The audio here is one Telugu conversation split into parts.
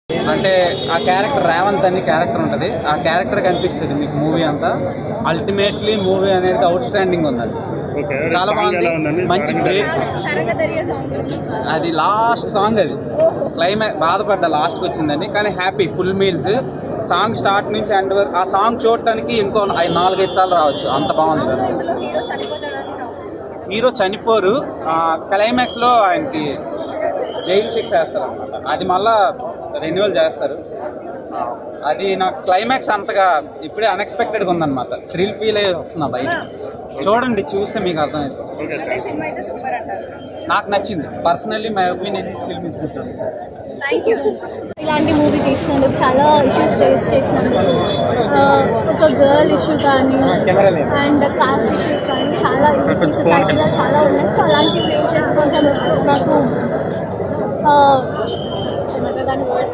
అంటే ఆ క్యారెక్టర్ రేవంత్ అని క్యారెక్టర్ ఉంటుంది ఆ క్యారెక్టర్ కనిపిస్తుంది మీకు మూవీ అంతా అల్టిమేట్లీ మూవీ అనేది అవుట్ స్టాండింగ్ ఉందండి ఓకే చాలా బాగుంది మంచి బ్రేక్ సరగదరియ సాంగ్ గురించి అది లాస్ట్ సాంగ్ అది క్లైమాక్స్ బాధపడ్డ లాస్ట్కి వచ్చిందండి కానీ happy full meals song start నుంచి ఎండ్ వరకు ఆ సాంగ్ చూడటానికి ఇంకో ఐ- నాలుగైదు సార్లు రావచ్చు అంత బాగుంది కదా ఇందులో హీరో చనిపోతాడని టాక్ హీరో చనిపోరు క్లైమాక్స్ లో ఆయనకి జైలు శిక్ష వేస్తారు అనమాట అది మళ్ళా రెన్యువల్ చేస్తారు ఆ, అది నాకు క్లైమాక్స్ అంతగా ఇప్పుడే అన్ఎక్స్పెక్టెడ్గా ఉందన్నమాట థ్రిల్ ఫీల్ అయ్యి వస్తున్నా బయట చూడండి చూస్తే మీకు అర్థమవుతుంది ఓకే అంటే సినిమా అయితే సూపర్ అంటారు నాకు నచ్చింది personally my opinion this film is good thank you ఇలాంటి మూవీ తీసినందుకు చాలా ఇష్యూస్ ఫేస్ చేసినందుకు ఆ, ఒక గర్ల్ ఇష్యూ కానీ అండ్ కాస్ట్ ఇష్యూస్ కానీ చాలా సొసైటీలో చాలా ఉన్నాయి సో అలాంటి ఫేస్ కొంచెం నాకు ఆ, ఏమంటారు దాని వర్డ్స్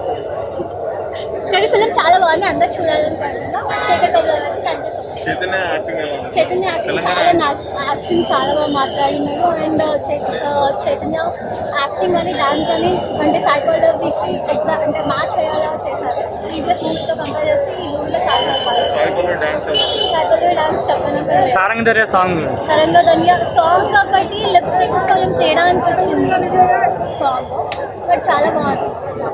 కానీ ఫిలిం చాలా బాగుంది అందరూ చూడాలనుకుంటున్నా శేఖర్ కమల గారికి thank you so much Chaitanya acting ఎలా ఉంది? చైతన్య యాక్టింగ్ చాలా యాక్టింగ్ చాలా బాగా మాట్లాడినాడు అండ్ చైతన్య యాక్టింగ్ అని డాన్స్ అని అంటే సైకాలజీకి ఎగ్జామ్ అంటే మ్యాచ్ అయ్యేలా చేశారు ప్రీవియస్ మూవీతో కంపేర్ చేస్తే ఈ మూవీలో చాలా బాగా సాయిపల్లి డాన్స్ ఎలా ఉంది? సైకాలజీ డాన్స్ చెప్పనక్కర్లేదు సారంగధర్య సాంగ్ తరంగధన్య సాంగ్ ఒకటి లిప్సింగ్ కొంచెం తేడా అనిపించింది సాంగ్ బట్ చాలా బాగుంది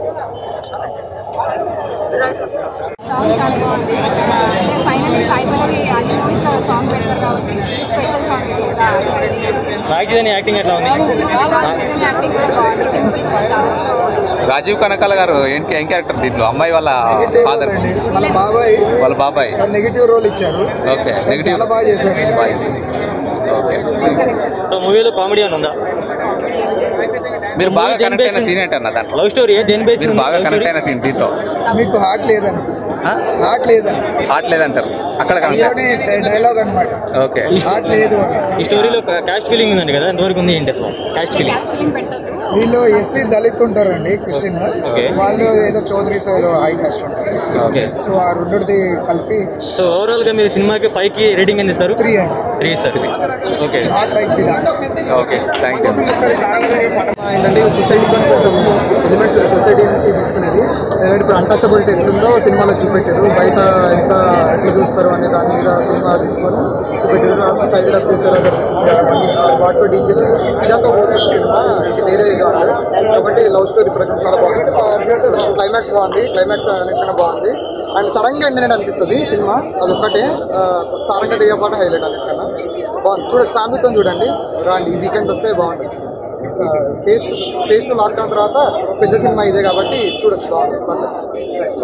సాంగ్ చాలా బాగుంది అంటే ఫైనల్లీ సాయి పల్లవి అన్ని మూవీస్లో సాంగ్ పెడతారు కాబట్టి స్పెషల్ సాంగ్ ఇది కూడా రాజధాని యాక్టింగ్ ఎట్లా ఉంది చైతన్య యాక్టింగ్ కూడా బాగుంది సింపుల్ చాలా బాగుంది రాజీవ్ కనకాల గారు ఏంటి ఏం క్యారెక్టర్ దీంట్లో అమ్మాయి వాళ్ళ ఫాదర్ అండి వాళ్ళ బాబాయ్ వాళ్ళ బాబాయ్ నెగిటివ్ రోల్ ఇచ్చారు ఓకే కానీ నెగిటివ్ చాలా బాగా చేశాడు బాగా చేసింది. ఓకే సో మూవీలో కామెడీ అని ఉందా మీరు బాగా దేని కనెక్ట్ అయిన బేస్ సీన్ ఏంటన్న దాంట్లో లవ్ స్టోరీ దేని బేస్ మీరు బాగా కనెక్ట్ అయిన సీన్ దీంట్లో మీకు హార్ట్ లేదని హార్ట్ లేదని హార్ట్ లేదంటారు అక్కడ కనెక్ట్ హీరోని డైలాగ్ అన్నమాట ఓకే హార్ట్ లేదు అని ఈ స్టోరీలో క్యాస్ట్ ఫీలింగ్ ఉందండి కదా ఎంతవరకు ఉంది ఏంటి అసలు క్యాస్ట్ ఫీలింగ్ గ్యాస్ ఫిలిం పెట్టద్దు వీళ్ళు ఎస్సీ దళిత్ ఉంటారండి క్రిస్టియన్ Okay. వాళ్ళు ఏదో చౌదరీస్ ఏదో హై కాస్ట్ ఉంటారు ఓకే సో ఆ రెండుది కలిపి సో ఓవరాల్ గా మీరు సినిమాకి ఫైవ్ కి రేటింగ్ ఎంత ఇస్తారు త్రీ అండి త్రీ ఇస్తారు okay heart like Fidaa okay thank you ఏంటంటే సొసైటీ కొంచెం ఎలిమెంట్స్ సొసైటీ నుంచి తీసుకునేది ఎందుకంటే ఇప్పుడు అన్టచబిలిటీ ఎట్లుందో సినిమాలో చూపెట్టారు బయట ఎంత ఎట్లా చూస్తారు అనే దాని మీద సినిమా తీసుకొని చూపెట్టారు లాస్ట్ చైల్డ్ అప్ చేశారు వాటితో డీల్ చేశారు ఇదంతా పోవచ్చు సినిమా ఇది వేరే ఇది కాదు కాబట్టి లవ్ స్టోరీ ప్రకారం చాలా బాగుంది క్లైమాక్స్ బాగుంది క్లైమాక్స్ అన్నిటికన్నా బాగుంది అండ్ సడన్గా ఎండినట్టు అనిపిస్తుంది సినిమా అది ఒక్కటే ఆ, సారంగా దిగపాటు హైలైట్ అన్నిటికన్నా బాగుంది చూడండి ఫ్యామిలీతో చూడండి రాండి ఈ వీకెండ్ వస్తే బాగుంటుంది ఫేస్ ఫేస్ టు లాక్డౌన్ తర్వాత పెద్ద సినిమా ఇదే కాబట్టి చూడొచ్చు బాగుంది పర్లేదు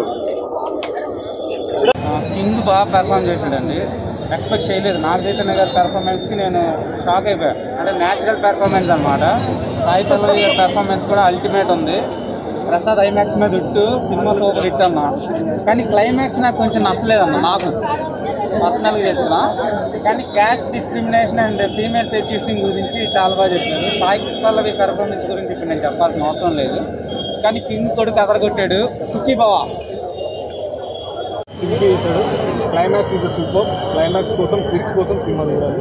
కింగ్ బాగా పెర్ఫామ్ చేశాడండి ఎక్స్పెక్ట్ చేయలేదు నాగ చైతన్య గారి పెర్ఫార్మెన్స్కి నేను షాక్ అయిపోయాను అంటే న్యాచురల్ పెర్ఫార్మెన్స్ అనమాట సాయి పల్లవి గారి పెర్ఫార్మెన్స్ కూడా అల్టిమేట్ ఉంది ప్రసాద్ ఐమాక్స్ మీద ఇట్టు సినిమా సూపర్ హిట్ అన్న కానీ క్లైమాక్స్ నాకు కొంచెం నచ్చలేదన్న నాకు పర్సనల్గా చెప్తున్నా కానీ caste discrimination and female seducing గురించి చాలా బాగా చెప్పారు సాయి పల్లవి పెర్ఫార్మెన్స్ గురించి ఇప్పుడు నేను చెప్పాల్సిన అవసరం లేదు కానీ కింగ్ కొడుకు అదరగొట్టాడు సుఖీ బావా సింపుల్ చేశాడు క్లైమాక్స్ ఇది సూపర్ క్లైమాక్స్ కోసం ట్విస్ట్ కోసం సినిమా చూడాలి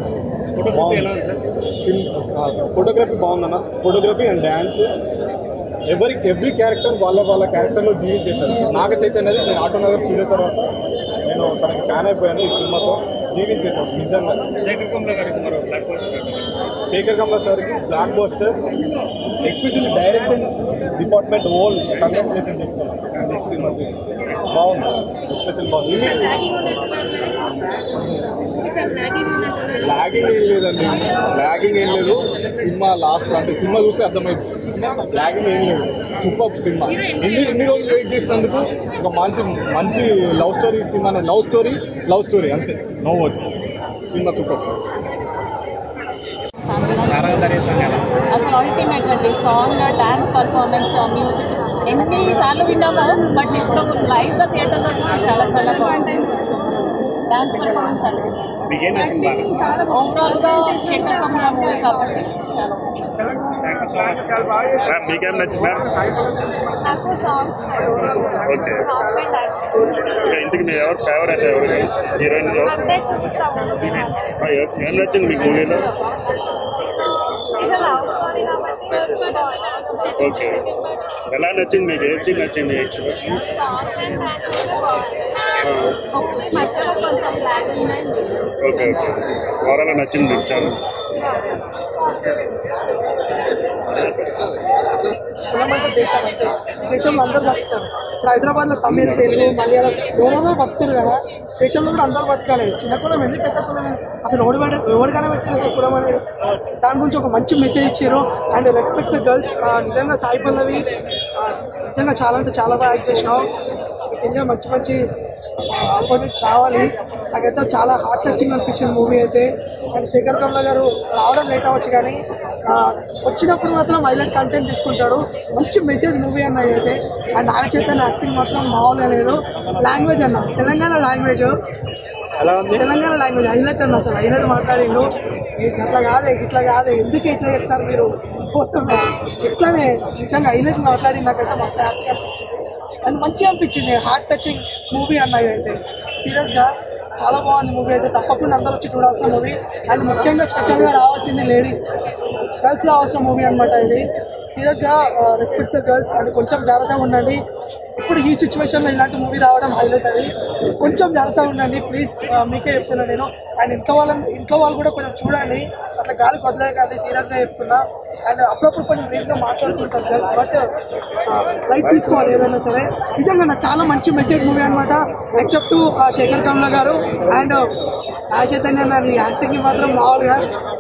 ఫోటోగ్రఫీ బాగుందన్న ఫోటోగ్రఫీ అండ్ డ్యాన్స్ ఎవరి ఎవ్రీ క్యారెక్టర్ వాళ్ళ వాళ్ళ క్యారెక్టర్లో జీవించేశారు నాగ చైతన్యది నేను ఆటో నగర్ చూసిన తర్వాత నేను తనకి ఫ్యాన్ అయిపోయాను ఈ సినిమాతో జీవించేశాను నిజంగా శేఖర్ కమల గారికి శేఖర్ కమల సార్కి blockbuster especially direction department all congratulation చెప్తాను సినిమా చూసి బాగుంది ఎస్పెషల్ బాగుంది లాగింగ్ ఏం లేదండి లాగింగ్ ఏం లేదు సినిమా లాస్ట్ అంటే సినిమా చూస్తే అర్థమైంది లాగింగ్ ఏం లేదు సూపర్ సినిమా ఎన్ని ఎన్ని రోజులు వెయిట్ చేసినందుకు ఒక మంచి మంచి లవ్ స్టోరీ సినిమా లవ్ స్టోరీ లవ్ స్టోరీ అంతే నో వర్డ్స్ సినిమా సూపర్ అసలు అల్టిమేట్ అండి సాంగ్ డాన్స్ పర్ఫార్మెన్స్ మ్యూజిక్ ఎన్ని సార్లు విన్నామో బట్ ఇప్పుడు లైవ్ గా థియేటర్లో చూసి చాలా చాలా బాగుంది డాన్స్ పర్ఫార్మెన్స్ అండి ఓవరాల్ గా శేఖర్ కమల మూవీ కాబట్టి చాలా మీకేం నచ్చింది నాకు సాంగ్స్ ఓకే సాంగ్స్ అండ్ ఇంకా ఇంతకు మీ ఎవరు ఫేవరెట్ ఎవరు హీరోయిన్ అంటే చూస్తాము ఏం నచ్చింది మీకు మూవీలో ఇది లవ్ స్టోరీ కాబట్టి ఓకే ఎలా నచ్చింది మీకు ఏ సీన్ నచ్చింది సాంగ్స్ అండ్ డాన్సెస్ బాగున్నాయి మధ్యలో కొంచెం బ్లాక్ ఉన్నాయి ఓకే ఓకే ఓవరాల్ నచ్చింది మీకు చాలా కులమంటే దేశం అంటే దేశంలో అందరూ బతుకుతారు ఇప్పుడు హైదరాబాద్లో తమిళ తెలుగు మలయాళం ఎవరెవరో బతుకుతారు కదా దేశంలో కూడా అందరూ బతకాలి చిన్న కులం ఏంది పెద్ద కులం ఏంది అసలు ఓడిపడే ఓడిగానే పెట్టిన అసలు కులం అనేది దాని గురించి ఒక మంచి మెసేజ్ ఇచ్చారు అండ్ రెస్పెక్ట్ గర్ల్స్ నిజంగా సాయి పల్లవి ఆ, నిజంగా చాలా అంటే చాలా బాగా యాక్ట్ చేసినావు ఇంకా మంచి మంచి ఆపోజిట్ రావాలి నాకైతే చాలా హార్ట్ టచింగ్ అనిపించింది మూవీ అయితే అండ్ శేఖర్ కమల గారు రావడం లేట్ అవ్వచ్చు కానీ ఆ, వచ్చినప్పుడు మాత్రం హైలైట్ కంటెంట్ తీసుకుంటాడు మంచి మెసేజ్ మూవీ అన్న అయితే అండ్ నాగ చైతన్య యాక్టింగ్ మాత్రం మామూలుగా లేదు లాంగ్వేజ్ అన్న Telangana language Telangana language highlight అన్న అసలు హైలైట్ మాట్లాడిండు ఏ ఇట్లా కాదే ఇట్లా కాదే ఎందుకు ఇట్లా చెప్తారు మీరు ఇట్లానే నిజంగా హైలైట్ మాట్లాడి నాకైతే మస్తు హ్యాపీ అనిపించింది అండ్ మంచిగా అనిపించింది హార్ట్ టచింగ్ మూవీ అన్న ఇదైతే సీరియస్గా చాలా బాగుంది మూవీ అయితే తప్పకుండా అందరూ వచ్చి చూడాల్సిన మూవీ అండ్ ముఖ్యంగా స్పెషల్గా రావాల్సింది లేడీస్ గర్ల్స్ రావాల్సిన మూవీ అనమాట ఇది సీరియస్గా రెస్పెక్ట్ గర్ల్స్ అండ్ కొంచెం జాగ్రత్తగా ఉండండి ఇప్పుడు ఈ సిచ్యువేషన్లో ఇలాంటి మూవీ రావడం హైలైట్ అది కొంచెం జాగ్రత్తగా ఉండండి ప్లీజ్ మీకే చెప్తున్నా నేను అండ్ ఇంట్లో వాళ్ళని ఇంట్లో వాళ్ళు కూడా కొంచెం చూడండి అట్లా గాలి వదిలేయకండి సీరియస్గా చెప్తున్నా అండ్ అప్పుడప్పుడు కొంచెం రీజ్గా మాట్లాడుకుంటారు గర్ల్స్ బట్ లైట్ తీసుకోవాలి ఏదైనా సరే నిజంగా నాకు చాలా మంచి మెసేజ్ మూవీ అనమాట ఎక్సెప్ట్ శేఖర్ కమల గారు అండ్ ఆ చైతన్య నా యాక్టింగ్ మాత్రం మామూలుగా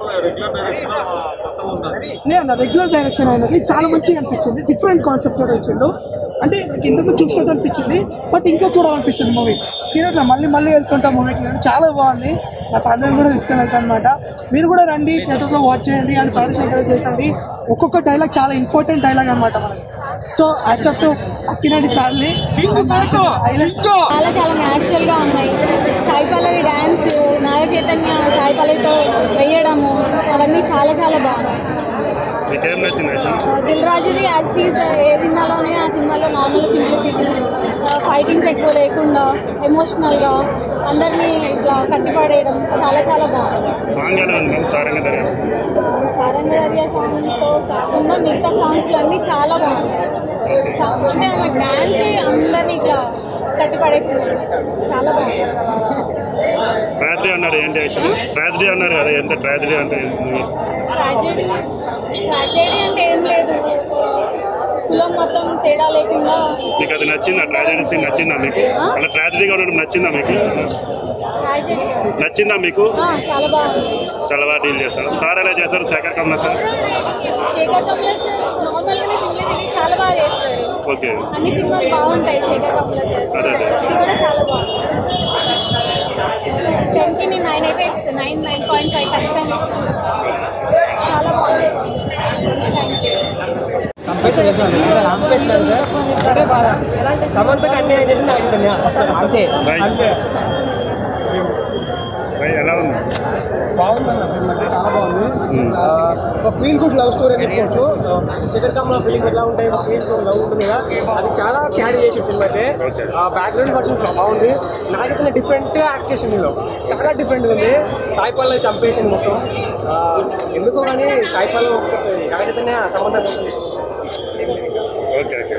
నేను రెగ్యులర్ డైరెక్షన్ అయినది చాలా మంచిగా అనిపించింది డిఫరెంట్ కాన్సెప్ట్ తోటి వచ్చిండు అంటే నాకు ఇంతకు చూసినట్టు అనిపించింది బట్ ఇంకా చూడాలనిపిస్తుంది మూవీ సీరియస్గా మళ్ళీ మళ్ళీ వెళ్తుంటా మూవీకి నేను చాలా బాగుంది నా ఫ్యామిలీ కూడా తీసుకొని వెళ్తాను అనమాట మీరు కూడా రండి థియేటర్లో వాచ్ చేయండి అండ్ పారిశంకర్ చేయండి ఒక్కొక్క డైలాగ్ చాలా ఇంపార్టెంట్ డైలాగ్ అనమాట మనకి సో యాక్సెప్ట్ అక్కినాటి ఫ్యామిలీ చాలా చాలా న్యాచురల్ గా ఉన్నాయి సాయి పల్లవి డ్యాన్స్ నాగ చైతన్య సాయి పల్లవితో వేయడము అవన్నీ చాలా చాలా బాగున్నాయి మీకేం నచ్చింది అసలు దిల్ రాజుది యాజ్ టీస్ ఏ సినిమాలోనే ఆ సినిమాలో నార్మల్ సింప్లిసిటీ ఫైటింగ్స్ ఎక్కువ లేకుండా ఎమోషనల్గా అందరినీ ఇట్లా కట్టిపడేయడం చాలా చాలా బాగుంది సాంగ్ ఎలా ఉంది మ్యామ్ సారంగ దర్యాస్ సారంగ దర్యా సాంగ్తో కాకుండా మిగతా సాంగ్స్ అన్నీ చాలా బాగున్నాయి సా- అంటే ఆమె డ్యాన్స్ అందరినీ ఇట్లా కట్టిపడేసింది చాలా బాగుంది ట్రాజడీ అన్నారు ఏంటి యాక్చువల్లీ ట్రాజడీ అన్నారు కదా ఎంత ట్రాజడీ అంటే ట్రాజెడీ ట్రాజెడీ అంటే ఏం లేదు ఒక కులం మొత్తం తేడా లేకుండా మీకు అది నచ్చిందా ట్రాజడీ సీన్ నచ్చిందా మీకు అలా ట్రాజడీగా ఉండడం నచ్చిందా మీకు ట్రాజెడీ నచ్చిందా మీకు చాలా బాగుంది చాలా బాగా డీల్ చేస్తారు సార్ ఎలా చేస్తారు శేఖర్ కమలా సార్ శేఖర్ కమలేష్ నార్మల్గానే సింప్లిసిటీ చాలా బాగా చేస్తారు ఓకే అన్ని సినిమాలు బాగుంటాయి శేఖర్ కమలేష్ అదే అదే ఇది కూడా చాలా బాగుంది టెన్కి నేను నైన్ అయితే ఇస్తాను నైన్ నైన్ పాయింట్ ఫైవ్ ఖచ్చితంగా ఇస్తాను చాలా బాగుంది థ్యాంక్ యూ సమంతకు అన్యాయం చేసి నాకు అంతే అంతే భయ్ ఎలా ఉంది బాగుందన్న సినిమా అంటే చాలా బాగుంది ఆ, ఒక ఫీల్ గుడ్ లవ్ స్టోరీ అని చెప్పుకోవచ్చు శేఖర్ కమల ఫీలింగ్ ఎట్లా ఉంటాయి ఫీల్ గుడ్ లవ్ ఉంటుంది కదా అది చాలా క్యారీ చేసిన సినిమా అయితే ఆ బ్యాక్గ్రౌండ్ వర్షన్ బాగుంది నాకైతే డిఫరెంట్ యాక్ట్ చేసింది దీనిలో చాలా డిఫరెంట్ ఉంది సాయి పల్లవి చంపేసింది మొత్తం ఆ, ఎందుకో కానీ సాయి పల్లవి నాకైతేనే సంబంధం కోసం ఓకే ఓకే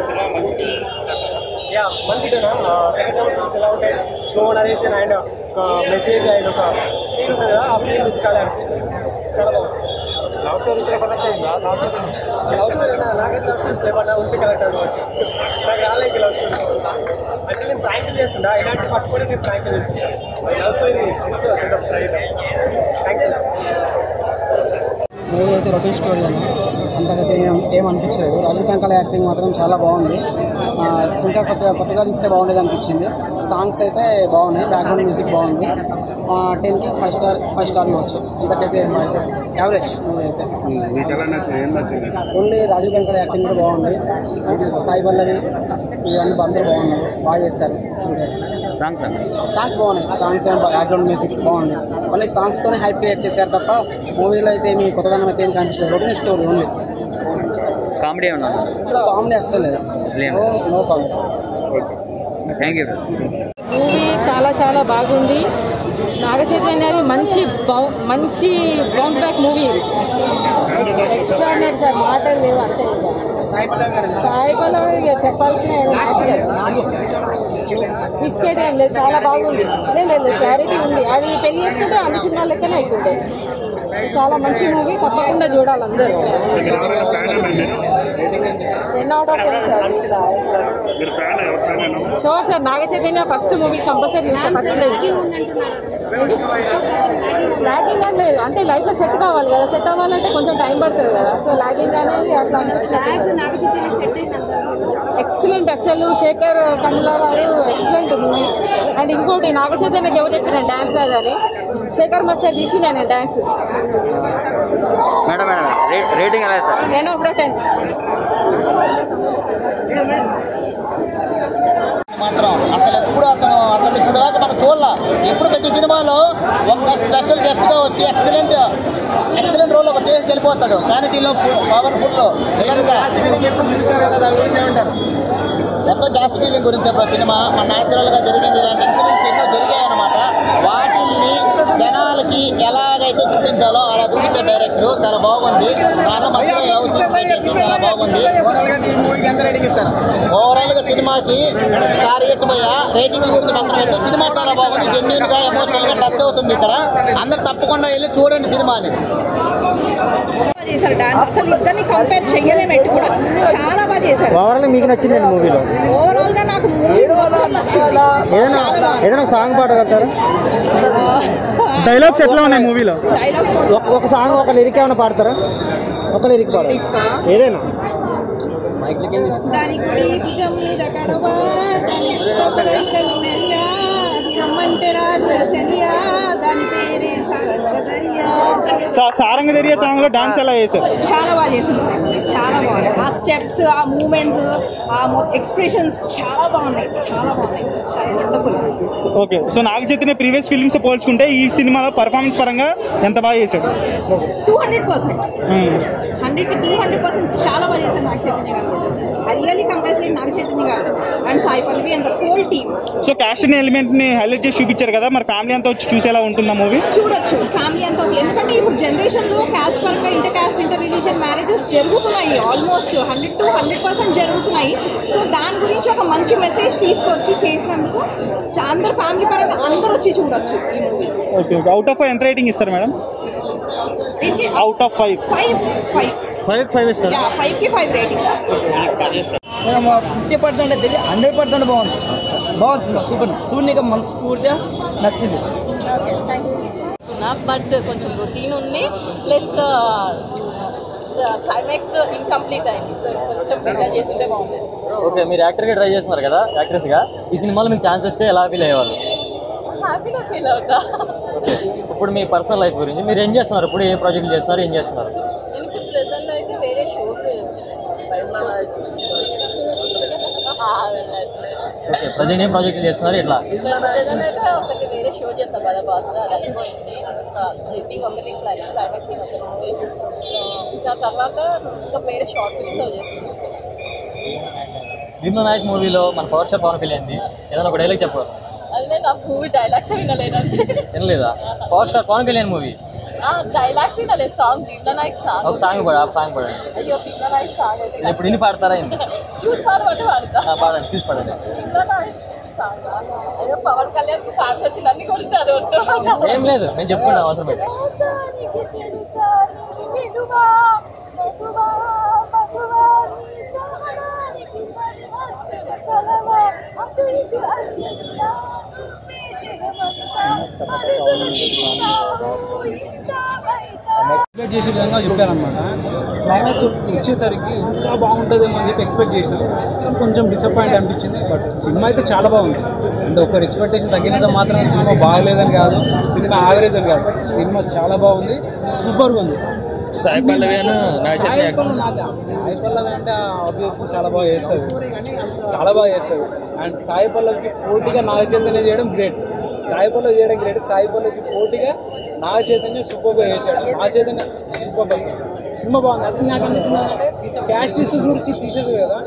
యా మంచిదేనా సెకండ్ ఫిల్మ్స్ ఎలా ఉంటాయి స్లో నరేషన్ అండ్ ఒక మెసేజ్ అండ్ ఒక ఫీల్ ఉంటుంది కదా ఆ ఫీల్ మిస్ కాలే అనిపిస్తుంది చాలా బాగుంది లవ్ స్టోరీ లవ్ స్టోరీ నాకైతే లవ్ స్టోరీస్ లేవన్నా ఉంటే కరెక్ట్ అనుకోవచ్చు నాకు రాలేదు లవ్ స్టోరీ యాక్చువల్లీ నేను ప్రాంకులు చేస్తుండా ఇలాంటి పట్టుకొని నేను ప్రాంకులు చేస్తుంటా love story thank you movie అయితే రొటీన్ స్టోరీ అని అంతకైతే ఏం ఏం అనిపించలేదు రాజీవ్ కంకల యాక్టింగ్ మాత్రం చాలా బాగుంది ఆ, ఇంకా కొత్తగా కొత్తగా తీస్తే బాగుండేది అనిపించింది సాంగ్స్ అయితే బాగున్నాయి బ్యాక్గ్రౌండ్ మ్యూజిక్ బాగుంది టెన్కి ఫైవ్ స్టార్ ఫైవ్ స్టార్ ఇవ్వచ్చు ఇంతకైతే అయితే యావరేజ్ మూవీ అయితే మీకు ఎలా నచ్చింది ఏం నచ్చింది ఓన్లీ రాజీవ్ కంకల యాక్టింగ్ కూడా బాగుంది సాయి పల్లవి ఇవన్నీ అందరూ బాగున్నారు బాగా చేస్తారు అంతే సాంగ్స్ సాంగ్స్ బాగున్నాయి సాంగ్స్ బ్యాక్గ్రౌండ్ మ్యూజిక్ బాగుంది మళ్ళీ సాంగ్స్తోనే హైప్ క్రియేట్ చేశారు తప్ప మూవీలో అయితే ఏమి కొత్తదనం అయితే ఏం కనిపించలేదు రొటీన్ స్టోరీ ఓన్లీ కామెడీ ఏమన్నా కామెడీ అస్సలు లేదు అసలేం no no comedy thank you movie చాలా చాలా బాగుంది నాగ చైతన్యది మంచి బౌ- మంచి బౌన్స్ బ్యాక్ మూవీ ఇది ఎక్స్ట్రాడినరీ సార్ మాటలు లేవు అంతే ఇంకా. సాయి పల్లవి ఇక చెప్పాల్సిన ఏం లేదు. బిస్కెట్ ఏం లేదు చాలా బాగుంది లేదు లేదు క్లారిటీ ఉంది అది పెళ్లి చేసుకుంటే అన్ని సినిమాల లెక్కనే అవుతుంటాయి చాలా మంచి మూవీ తప్పకుండా చూడాలి అందరూ ten out of ten sir మీరు ఫ్యాన్ ఎవరు ఫ్యాన్ అయినా sure sir Naga Chaitanya first movie compulsory చూస్తాను ఫస్ట్ లాగింగ్ అని లేదు అంటే లైఫ్ లో సెట్ కావాలి కదా సెట్ అవ్వాలంటే కొంచెం టైం పడుతుంది కదా సో లాగింగ్ అనేది అట్లా అనిపించినట్టు ఎక్సలెంట్ అసలు శేఖర్ కమలా గారు ఎక్సలెంట్ ఉంది అండ్ ఇంకోటి నాగ చైతన్యకి ఎవరు చెప్పిన డాన్స్ అని శేఖర్ మాస్టర్ తీసి నేను డాన్స్ మేడం మేడం రేటింగ్ ఎలా సార్ టెన్ ఆఫ్ టెన్ మాత్రం అసలు ఎప్పుడు అతను అతను ఇప్పుడు దాకా మనం చూడాల ఎప్పుడు ప్రతి సినిమాలో ఒక స్పెషల్ గెస్ట్ గా వచ్చి ఎక్సలెంట్ ఎక్సలెంట్ రోల్ ఒక చేసి వెళ్ళిపోతాడు కానీ దీనిలో పవర్ఫుల్ విలన్ గా ఎంతో గ్యాస్ ఫీలింగ్ గురించి అప్పుడు సినిమా మన న్యాచురల్ గా జరిగింది ఇలాంటి ఇన్సిడెంట్స్ ఎన్నో జరిగాయి అనమాట వాటిల్ని జనాలకి ఎలాగైతే చూపించాలో అలా చూపించే డైరెక్టర్ చాలా బాగుంది దానిలో మధ్యలో లవ్ సీన్ పెట్టేసి చాలా బాగుంది ఓవరాల్ గా సినిమాకి చార్ ఇచ్చబోయా రేటింగ్ గురించి పక్కన పెడితే సినిమా చాలా బాగుంది జెన్యున్ గా ఎమోషనల్ గా టచ్ అవుతుంది ఇక్కడ అందరు తప్పకుండా వెళ్ళి చూడండి సినిమాని చేశారు డాన్స్ అసలు ఇద్దరిని కంపేర్ చెయ్యలేము ఎట్టు కూడా చాలా బాగా చేశారు ఓవరాల్ మీకు నచ్చిందండి మూవీలో ఓవరాల్ గా నాకు మూవీ మొత్తం నచ్చింది ఏదైనా ఏదైనా సాంగ్ పాడగలుగుతారా డైలాగ్స్ ఎట్లా ఉన్నాయి మూవీలో డైలాగ్స్ ఒక ఒక సాంగ్ ఒక లిరిక్ ఏమైనా పాడతారా ఒక లిరిక్ పాడాలి ఏదైనా దాని కుడి భుజం మీద కడవ దాని తొక్కరైకలు మెల్ల అది రమ్మంటే రాదు రసలియా దాని పేరే సారంగదయ్యా సారంగ జరిగే సాంగ్ లో డాన్స్ ఎలా చేశారు చాలా బాగా చేసింది చాలా బాగుంది ఆ స్టెప్స్ ఆ మూమెంట్స్ ఆ ఎక్స్ప్రెషన్స్ చాలా బాగున్నాయి చాలా బాగున్నాయి చాలా wonderful okay so Naga Chaitanya previous films పోల్చుకుంటే ఈ సినిమాలో పర్ఫార్మెన్స్ పరంగా ఎంత బాగా చేశాడు two hundred percent hundred two hundred percent చాలా బాగా చేశారు Naga Chaitanya garu I really congratulate Naga Chaitanya garu and Sai Pallavi and the whole team so cast element ని హైలైట్ చేసి చూపించారు కదా మరి ఫ్యామిలీ అంతా వచ్చి చూసేలా ఉంటుందా మూవీ చూడొచ్చు ఫ్యామిలీ అంతా వచ్చి- ఎందుకంటే ఇప్పుడు జనరేషన్ లో క్యాస్ట్ పరంగా inter caste inter religion marriages జరుగుతున్నాయి almost hundred to hundred percent జరుగుతున్నాయి సో దాని గురించి ఒక మంచి మెసేజ్ తీసుకొచ్చి చేసినందుకు చా- అందరు ఫ్యామిలీ పరంగా అందరూ వచ్చి చూడొచ్చు ఈ movie okay okay out of ఎంత రేటింగ్ ఇస్తారు madam out of five five five five five ఇస్తారు యా ఫైవ్ కి ఫైవ్ రేటింగ్ ఫిఫ్టీ పర్సెంట్ అయితే హండ్రెడ్ పర్సెంట్ బాగుంది బాగుంది సినిమా సూపర్ సూర్యనిక మనస్ఫూర్తిగా నచ్చింది బట్ కొంచెం రొటీన్ ఉంది ప్లస్ క్లైమాక్స్ ఇన్కంప్లీట్ అయింది సో కొంచెం బెటర్ చేస్తుంటే బాగుంటుంది ఓకే మీరు యాక్టర్గా ట్రై చేస్తున్నారు కదా యాక్ట్రెస్గా ఈ సినిమాలో మీకు ఛాన్స్ వస్తే ఎలా ఫీల్ అయ్యేవాళ్ళు హ్యాపీగా ఫీల్ అవుతా ఇప్పుడు మీ పర్సనల్ లైఫ్ గురించి మీరు ఏం చేస్తున్నారు ఇప్పుడు ఏ ప్రాజెక్టులు చేస్తున్నారు ఏం చేస్తున్నారు నేను ఇప్పుడు ప్రెసెంట్ అయితే వేరే షోస్ వచ్చినాయి ఓకే ప్రజెంట్ ఏం ప్రాజెక్టులు చేస్తున్నారు ఇట్లా ప్రెసెంట్ అయితే ఒకటి వేరే షో చేస్తా బాగా బాస్ అది అయిపోయింది ఎడిటింగ్ ఒకటి క్లైమాక్స్ సీన్ ఒకటి ఉంది సో ఇంకా తర్వాత ఇంకా వేరే షార్ట్ ఫిల్మ్స్ చేస్తున్నాను భీమ్ల నాయక్ మూవీలో మన పవర్ స్టార్ పవన్ కళ్యాణ్ ఏదైనా ఒక డైలాగ్ చెప్పారు అది నేను ఆ మూవీ డైలాగ్స్ వినలేదండి వినలేదా power star Pavan Kalyan movie dialogues వినలేదు సాంగ్ దిండ నాయక్ సాంగ్ ఒక సాంగ్ పాడు ఆ సాంగ్ పాడండి అయ్యో దిండ నాయక్ సాంగ్ అయితే ఇప్పుడు ఇన్ని పాడతారా ఏంటి చూసి పాడబట్టి పాడతా ఆ, పాడండి తీసి పాడండి దిండ నాయక్ సాంగ్ అయ్యో పవన్ కళ్యాణ్ సాంగ్ వచ్చి నన్ను కొలుతారు వద్దు ఏం లేదు నేను చెప్పుకున్నాను అవసరం పెట్టి మోసానికి తెలుసా నీ విలువ మగువా మగువా నీ సహనానికి మరి హద్దుల కలవా అతనికి అర్పిస్తా నీ జగమంతా అడుగుతున్నావు ఇంత బయట ఎక్స్పెక్ట్ చేసే విధంగా చెప్పారనమాట క్లైమాక్స్ వచ్చేసరికి ఇంకా బాగుంటుందేమో అని చెప్పి ఎక్స్పెక్ట్ చేసిన కానీ కొంచెం డిసప్పాయింట్ అనిపించింది బట్ సినిమా అయితే చాలా బాగుంది అంటే ఒకరి ఎక్స్పెక్టేషన్ తగ్గినంత మాత్రం సినిమా బాగలేదని కాదు సినిమా యావరేజ్ అని కాదు సినిమా చాలా బాగుంది సూపర్గా ఉంది సాయి పల్లవిను నాగ చైతన్య సాయి పల్లవి నాకు సాయి పల్లవి అంటే ఆబ్వియస్లీ చాలా బాగా చేస్తుంది చాలా బాగా చేస్తుంది అండ్ సాయి పల్లవికి పోటీగా నాగ చైతన్య చేయడం గ్రేట్ సాయి పల్లవి చేయడం గ్రేట్ సాయి పల్లవికి పోటీగా నాగ చైతన్య సూపర్గా చేశాడు నాగ చైతన్య సూపర్ అసలు సినిమా బాగుంది అది నాకు అనిపించింది అంటే క్యాస్ట్ ఇష్యూస్ గురించి తీసేది కదా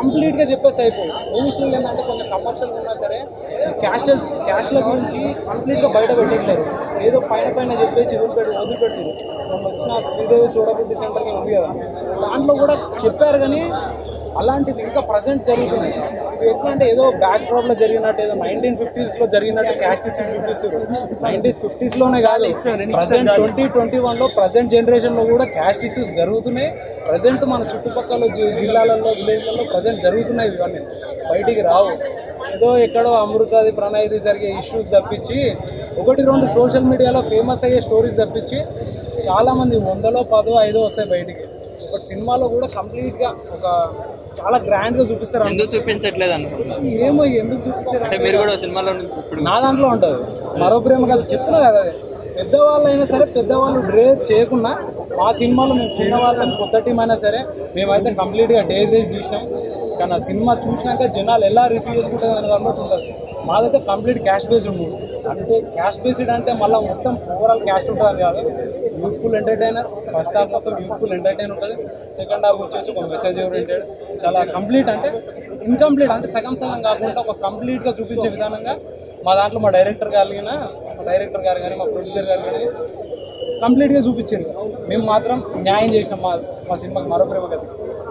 కంప్లీట్గా చెప్పేసి అయిపోయి మూవీస్లో ఏంటంటే కొంచెం కమర్షియల్ ఉన్నా సరే క్యాస్టల్స్ క్యాస్ట్ల గురించి కంప్లీట్గా బయట పెట్టేస్తారు ఏదో పైన పైన చెప్పేసి వదిలిపెట్టి వదిలిపెట్టారు మొన్న వచ్చిన శ్రీదేవి సూడబుద్ధి సెంటర్కి ఉంది కదా దాంట్లో కూడా చెప్పారు కానీ అలాంటివి ఇంకా ప్రజెంట్ జరుగుతున్నాయి ఇవి ఎట్లా అంటే ఏదో బ్యాక్ డ్రాప్ లో జరిగినట్టు ఏదో నైన్టీన్ ఫిఫ్టీస్ లో జరిగినట్టు క్యాస్ట్ ఇష్యూ చూపిస్తారు నైన్టీస్ ఫిఫ్టీస్ లోనే కాదు ప్రజెంట్ ట్వంటీ ట్వంటీ వన్ లో ప్రజెంట్ జనరేషన్ లో కూడా క్యాస్ట్ ఇష్యూస్ జరుగుతున్నాయి ప్రజెంట్ మన చుట్టుపక్కల జి- జిల్లాలలో విలేజ్లలో ప్రజెంట్ జరుగుతున్నాయి ఇవన్నీ బయటికి రావు ఏదో ఎక్కడో అమృతాది ప్రణయది జరిగే ఇష్యూస్ తప్పించి ఒకటి రెండు సోషల్ మీడియాలో ఫేమస్ అయ్యే స్టోరీస్ తప్పించి చాలా మంది వందలో పదో ఐదో వస్తాయి బయటికి ఒక సినిమాలో కూడా కంప్లీట్ గా ఒక చాలా గ్రాండ్ గా చూపిస్తారు ఎందుకు చూపించట్లేదు అనుకుంటా ఏమో ఎందుకు చూపించారు అంటే మీరు కూడా సినిమాలో ఇప్పుడు నా దాంట్లో ఉంటుంది మరో ప్రేమ కథ చెప్తున్నా కదా అది. పెద్దవాళ్ళు అయినా సరే పెద్దవాళ్ళు డ్రేస్ చేయకుండా మా సినిమాలో మేము చిన్నవాళ్ళని కొత్త టీం అయినా సరే మేమైతే కంప్లీట్గా డే రేస్ తీసినాం కానీ ఆ సినిమా చూసినాక జనాలు ఎలా రిసీవ్ చేసుకుంటారు అనే దాన్ని బట్టి ఉంటుంది మాదైతే కంప్లీట్ క్యాష్ బేస్డ్ ఉంది అంటే క్యాష్ బేస్డ్ అంటే మళ్ళీ మొత్తం ఓవరాల్ క్యాష్ ఉంటుంది కాదు యూత్ఫుల్ ఎంటర్టైనర్ ఫస్ట్ హాఫ్ మొత్తం యూత్ఫుల్ ఎంటర్టైన్ ఉంటుంది సెకండ్ హాఫ్ వచ్చేసి ఒక మెసేజ్ ఓరియంటెడ్ చాలా కంప్లీట్ అంటే ఇన్కంప్లీట్ అంటే సగం సగం కాకుండా ఒక కంప్లీట్గా చూపించే విధానంగా మా దాంట్లో మా డైరెక్టర్ గారు కానీ మా డైరెక్టర్ గారు కానీ మా ప్రొడ్యూసర్ గారు కానీ కంప్లీట్గా చూపించారు మేము మాత్రం న్యాయం చేసినాం మా మా సినిమాకి మరో ప్రేమ కథ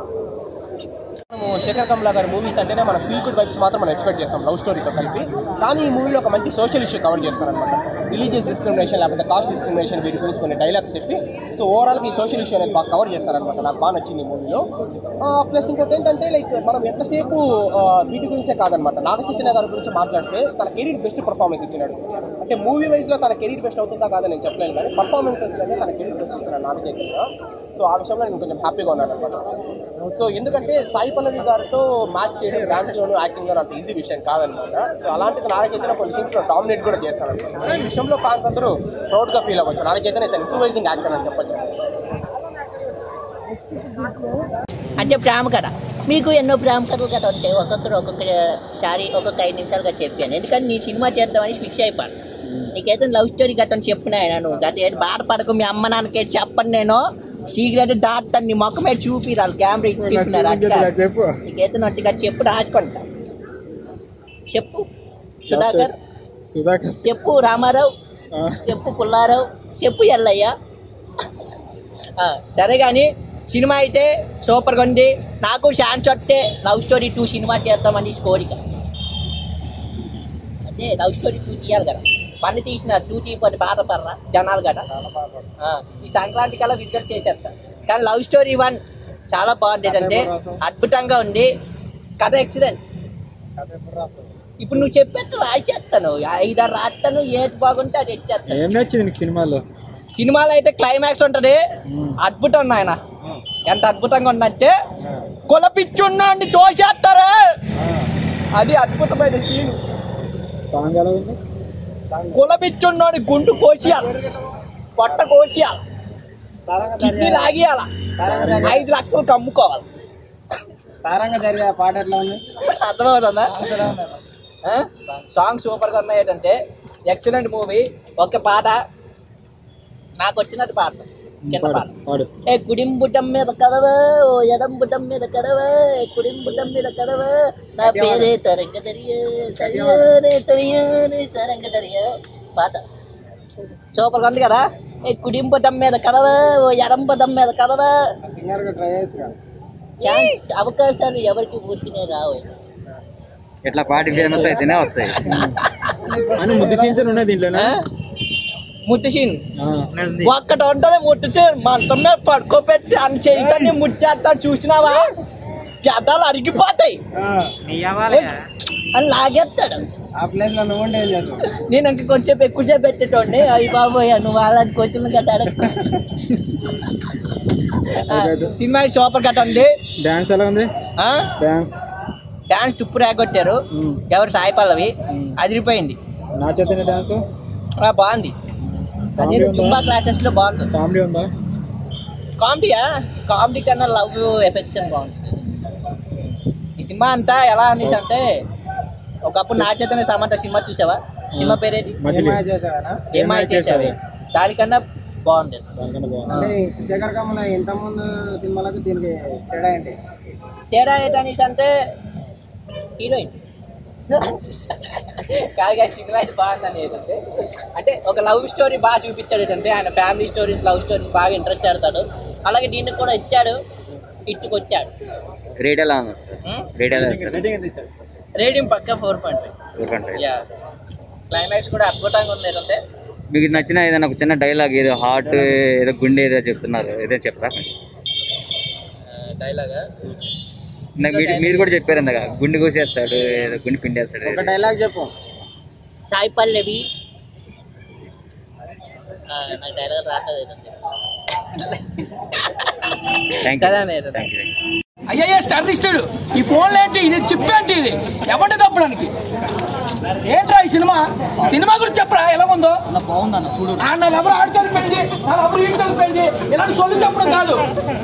మనము శేఖర్ కమలా గారి మూవీస్ అంటేనే మన ఫీల్ గుడ్ వైబ్స్ మాత్రం మనం ఎక్స్పెక్ట్ చేస్తాం లవ్ స్టోరీతో కలిపి కానీ ఈ మూవీలో ఒక మంచి సోషల్ ఇష్యూ కవర్ చేస్తారనమాట రిలీజియస్ డిస్క్రిమినేషన్ లేకపోతే కాస్ట్ డిస్క్రిమినేషన్ వీటి గురించి కొన్ని డైలాగ్స్ చెప్పి సో ఓవరాల్గా ఈ సోషల్ ఇష్యూ అనేది బాగా కవర్ చేస్తారనమాట నాకు బాగా నచ్చింది ఈ మూవీలో ప్లస్ ఇంకోటి ఏంటంటే లైక్ మనం ఎంతసేపు ఆ, వీటి గురించే కాదనమాట నాగ చైతన్య గారి గురించి మాట్లాడితే తన కెరీర్ బెస్ట్ పర్ఫార్మెన్స్ ఇచ్చినాడు అంటే మూవీ వైజ్లో తన కెరీర్ బెస్ట్ అవుతుందా కాదని నేను చెప్పలేను కానీ పర్ఫార్మెన్సెస్ అంటే తన కెరీర్ బెస్ట్ ఇచ్చినాడు నాగ చైతన్య సో ఆ విషయంలో నేను కొంచెం హ్యాపీగా ఉన్నాను అనమాట సో ఎందుకంటే సాయి పల్లవి గారితో మ్యాచ్ చేయడం డాన్స్లోను యాక్టింగ్లో అంత ఈజీ విషయం కాదనమాట సో అలాంటిది నాగచైతన్య కొన్ని సీన్స్లో డామినేట్ కూడా చేస్తారనమాట సో ఈ విషయంలో ఫ్యాన్స్ అందరూ ప్రౌడ్గా ఫీల్ అవ్వచ్చు నాగచైతన్య ఇస్ ఇంప్రూవైజింగ్ యాక్టర్ అని చెప్పొచ్చు అంటే ప్రేమ కథ మీకు ఎన్నో ప్రేమ కథలు కథ ఉంటాయి ఒక్కొక్కరు ఒక్కొక్కసారి ఒక్కొక్క ఐదు నిమిషాలుగా చెప్పాను ఎందుకంటే నీ సినిమా చేద్దామని ఫిక్స్ అయిపోయాను నీకైతే లవ్ స్టోరీ గతం చెప్పిన ఆయన నువ్వు గత ఏంటి బాధపడకు మీ అమ్మ నాన్నకే చెప్పను నేను సీక్రెట్ దాస్తాను నీ మొక్క మీద చూపి వాళ్ళు కెమెరా ఇటు తిప్పినారు అట్లా. చెప్పు నీకైతే నట్టుగా చెప్పు రాసుకుంటా చెప్పు సుధాకర్ సుధాకర్ చెప్పు రామారావు చెప్పు పుల్లారావు చెప్పు ఎల్లయ్య ఆ, సరే కానీ సినిమా అయితే సూపర్గా ఉంది నాకు ఛాన్స్ వస్తే లవ్ స్టోరీ టూ సినిమా చేద్దామని కోరిక అంటే లవ్ స్టోరీ టూ తీయాలి కదా పని తీసిన టూ తీయకపోతే బాధపడరా జనాలు కదా ఆ, ఈ సంక్రాంతి కల్లా విడుదల చేసేస్తా కానీ లవ్ స్టోరీ వన్ చాలా బాగుంది అంటే అద్భుతంగా ఉంది కథ ఎక్సలెంట్ ఇప్పుడు నువ్వు చెప్పేస్తా రాసేస్తాను ఐదారు రాస్తాను ఏది బాగుంటే అది ఎచ్చేస్తాను ఏం నచ్చింది నీకు సినిమాలో సినిమాలో అయితే క్లైమాక్స్ ఉంటది అద్భుతం నాయన ఎంత అద్భుతంగా ఉందంటే కులపిచ్చున్నాండి తోసేస్తారే అది అద్భుతమైన సీన్ సాంగ్ ఎలా ఉంది కులపిచ్చున్నాడు గుండు కోసియాలి పొట్ట కోసియాలి కిడ్నీ లాగియాల ఐదు లక్షలు కమ్ముకోవాలి సారంగా జరిగే పాట ఎట్లా ఉంది అర్థమవుతుందా ఆ? సాంగ్ సూపర్ గా ఉన్నాయి ఏంటంటే ఎక్సలెంట్ మూవీ ఒక పాట నాకు వచ్చినట్టు పాట కింద పాట పాడు ఏ కుడింబుటం మీద కదవా ఓ ఎడంబుటం మీద కదవా ఏ కుడింబుటం మీద కదవా నా పేరే తరంగ దరియే తరియే తరియే తరంగ దరియే పాట సూపర్ గా ఉంది కదా ఏ కుడింబుటం మీద కదవా ఓ ఎడంబుటం మీద కదవా సింగర్గా ట్రై చేయొచ్చు ఛాన్స్ అవకాశాలు ఎవరికి ఊరికినే రావు ఇట్లా పాటి ఫేమస్ అయితేనే వస్తాయి అని ముద్దు సీన్స్ ఉన్నాయి దీంట్లోనే ముట్టి సీన్ ఒక్కటి ఉంటది ముట్టి సీన్ మంచం మీద పడుకోబెట్టి అని చేయటాన్ని ముట్టేస్తా చూసినావా పెద్దలు అరిగిపోతాయి అని లాగేస్తాడు ఆ ప్లేస్ లో నువ్వు ఉంటే ఏం చేస్తావు నేను ఇంక కొంచెం ఎక్కువసేపు పెట్టేటోండి అయ్యి బాబోయ్ నువ్వు వాళ్ళని కోచింగ్ గట్ట అడగ సినిమా సూపర్ కట్ ఉంది డాన్స్ ఎలా ఉంది డాన్స్ డాన్స్ తుప్పు రాగొట్టారు ఎవరు సాయి పల్లవి అదిరిపోయింది నా చైతన్య డాన్స్ ఆ, బాగుంది అదే Comedy ఉందా? చుంబా క్లాసెస్ లో బాగుంటుంది కామెడీ ఉందా కామెడీయా కామెడీ కన్నా లవ్ ఎఫెక్షన్ బాగుంటుంది ఈ సినిమా అంతా ఎలా అనేసి అంటే ఒకప్పుడు నా చేతనే సమంత సినిమా చూసావా సినిమా పేరేది మజిలీ. ఏమాయ చేసావా ఏమాయ చేసావే దానికన్నా బాగుండేది దానికన్నా బాగుంది అంటే శేఖర్ కమల ఇంతకుముందు సినిమాలకు దీనికి తేడా ఏంటి తేడా ఏంటనేసి అంటే హీరోయిన్ కాదు కానీ సినిమా అయితే బాగుందని ఏంటంటే అంటే ఒక లవ్ స్టోరీ బాగా చూపించాడు ఏంటంటే ఆయన ఫ్యామిలీ స్టోరీస్ లవ్ స్టోరీస్ బాగా ఇంట్రెస్ట్ పెడతాడు అలాగే దీనికి కూడా ఇచ్చాడు హిట్ కొట్టాడు రేట్ ఎలా ఉంది సార్ రేట్ ఎలా సార్ రేటింగ్ పక్క four point five four point five yeah climax కూడా అద్భుతంగా ఉంది ఏంటంటే మీకు నచ్చిన ఏదైనా ఒక చిన్న డైలాగ్ ఏదో హార్ట్ ఏదో గుండె ఏదో చెప్తున్నారు ఏదో చెప్పరా డైలాగా ఇందాక మీరు మీరు కూడా చెప్పారు ఇందాక గుండె కోసేస్తాడు ఏదో గుండె పిండేస్తాడు ఒక డైలాగ్ చెప్పు సాయి పల్లవి ఆ, నాకు డైలాగ్ రాలేదు ఏంటంటే సరే అన్న ఏంటంటే అయ్యయ్య స్టార్లిస్టుడు ఈ ఫోన్లు ఏంటి ఇది చిప్ ఏంటి ఇది ఎవరిని తప్పడానికి ఏంట్రా ఈ సినిమా సినిమా గురించి చెప్పరా ఎలా ఉందో బాగుందన్న చూడు ఆ, నా ఎవరు ఆడు కలిపింది నా ఎవరు ఈడు కలిపింది ఇలాంటి సొల్లు చెప్పడం కాదు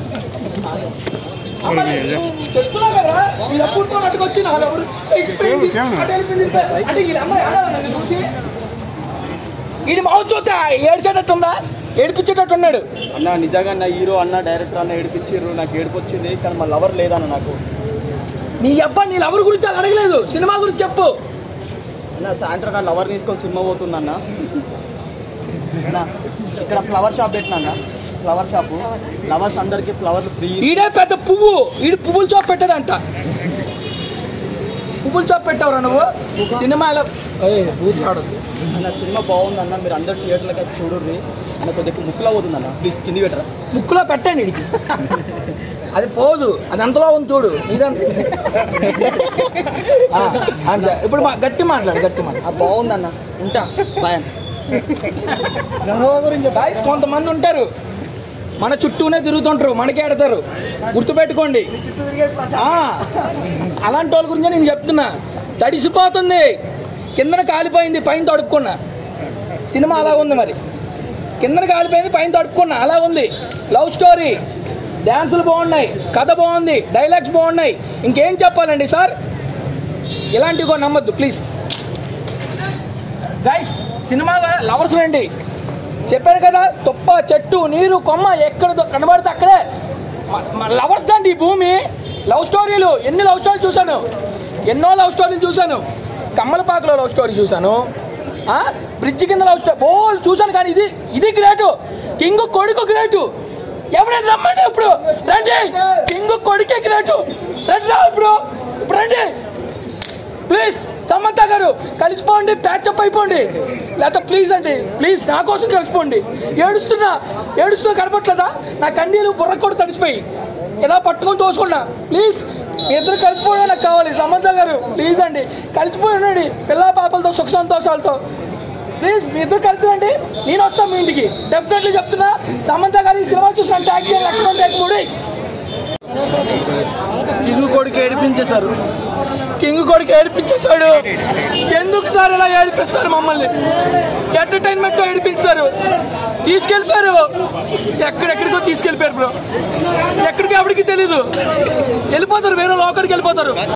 అమ్మ, నేను చెప్తున్నా కదా వీళ్ళు ఎప్పుడు అట్టుకొచ్చి నా ఎవరు ఇచ్చిపోయింది అటు వెళ్ళిపోయింది అంటే వీళ్ళ అమ్మాయి ఆడాలి నన్ను చూసి ఇది మౌత్ చూస్తే ఏడ్చేటట్టుందా ఏడిపించేటట్టు ఉన్నాడు అన్న నిజంగా నా హీరో అన్న డైరెక్టర్ అన్న ఏడిపించారు నాకు ఏడుపు వచ్చింది కానీ మా లవర్ లేదన్న నాకు నీ అబ్బా నీ ఎవరి గురించి అలా అడగలేదు సినిమా గురించి చెప్పు అన్న సాయంత్రం నా లవర్ తీసుకొని సినిమా పోతుందన్న అన్న ఇక్కడ ఫ్లవర్ షాప్ పెట్టినా అన్న ఫ్లవర్ షాప్ లవర్స్ అందరికి ఫ్లవర్లు ఫ్రీ ఈడే పెద్ద పువ్వు ఈడు పువ్వుల షాప్ పెట్టాడంట పువ్వుల షాప్ పెట్టావురా నువ్వు సినిమాలో బూతులాడద్దు అన్న సినిమా బాగుందన్న మీరు అందరు థియేటర్లకి వచ్చి చూడుర్రి అన్న కొద్దిగా ముక్కులో పోతుందన్న ప్లీజ్ కింది పెట్టరా ముక్కులో పెట్టండి ఇడికి అది పోదు అది ఎంతలో ఉంది చూడు ఇదంత ఆ, అంతే ఇప్పుడు మా- గట్టి మాట్లాడు గట్టి మాట్లాడు బాగుందన్న ఉంటా బాయ్ గాయస్ కొంతమంది ఉంటారు మన చుట్టూనే తిరుగుతుంటారు మనకే ఆడతారు గుర్తుపెట్టుకోండి ఆ, అలాంటి వాళ్ళ గురించి నేను చెప్తున్నా తడిసిపోతుంది కిందన కాలిపోయింది పైన తడుపుకున్నా సినిమా అలా ఉంది మరి కిందన కాలిపోయింది పైన తడుపుకున్నా అలా ఉంది లవ్ స్టోరీ డ్యాన్సులు బాగున్నాయి కథ బాగుంది డైలాగ్స్ బాగున్నాయి ఇంకేం చెప్పాలండి సార్ ఇలాంటివి కూడా నమ్మద్దు ప్లీజ్ గైస్ సినిమా లవర్స్ రండి చెప్పాను కదా తుప్ప చెట్టు నీరు కొమ్మ ఎక్కడ దొ- కనబడితే అక్కడే లవర్స్ దండి ఈ భూమి లవ్ స్టోరీలు ఎన్ని లవ్ స్టోరీలు చూశాను ఎన్నో లవ్ స్టోరీలు చూశాను కమ్మలపాకలో లవ్ స్టోరీ చూశాను ఆ? బ్రిడ్జ్ కింద లవ్ స్టోరీ బోల్ చూశాను కానీ ఇది ఇది గ్రేటు కింగ్ కొడుకు గ్రేటు ఎవరైనా రమ్మండి ఇప్పుడు రండి కింగ్ కొడుకే గ్రేటు రండి రా ఇప్పుడు ఇప్పుడు రండి ప్లీజ్ సమంత గారు కలిసిపోండి ప్యాచప్ అయిపోండి లేకపోతే ప్లీజ్ అండి ప్లీజ్ నా కోసం కలిసిపోండి ఏడుస్తున్నా ఏడుస్తున్నా కనపట్లేదా నా కన్నీళ్ళు బుర్ర కూడా తడిసిపోయి ఇలా పట్టుకొని తోసుకున్నా ప్లీజ్ మీ ఇద్దరు కలిసిపోవడం నాకు కావాలి సమంత గారు ప్లీజ్ అండి కలిసిపోయి ఉండండి పిల్ల పాపలతో సుఖ సంతోషాలతో ప్లీజ్ మీ ఇద్దరు కలిసి రండి నేను వస్తాను మీ ఇంటికి డెఫినెట్లీ చెప్తున్నా సమంత గారు ఈ సినిమా చూసిన ట్యాగ్ చేయాలి లక్ష్మణ్ ట్యాగ్ మూడి కింగ్ కొడుకు ఏడిపించేశారు కింగ్ కొడుకు ఏడిపించేశాడు ఎందుకు సార్ ఇలా ఏడిపిస్తారు మమ్మల్ని ఎంటర్టైన్మెంట్ తో ఏడిపిస్తారు తీసుకెళ్ళిపోయారు ఎక్కడెక్కడికో తీసుకెళ్ళిపోయారు బ్రో ఎక్కడికి ఎవరికి తెలీదు వెళ్ళిపోతారు వేరే లోకడికి వెళ్ళిపోతారు